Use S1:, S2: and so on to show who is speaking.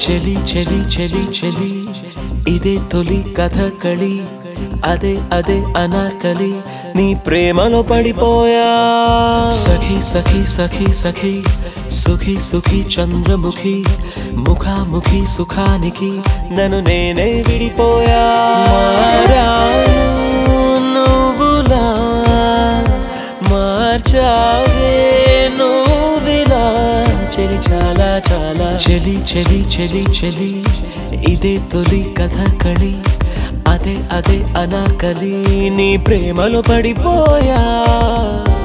S1: చెలి చెలి చెలి చెలి ఇదే తొలి కథకళి అదే అదే అనార్కలి నీ ప్రేమలో పడిపోయా సఖి సఖి సఖి సఖి సుఖి సుఖి చంద్రముఖి ముఖాముఖి సుఖానికి నన్ను నేనే విడిపోయా మారాను నువ్వులా మార్చావే నువ్విలా చెలి చాలా చాలా చెలి చెలి చెలి చెలి ఇదే తొలి కథకళి అదే అదే అనాకలి నీ ప్రేమలో పడిపోయా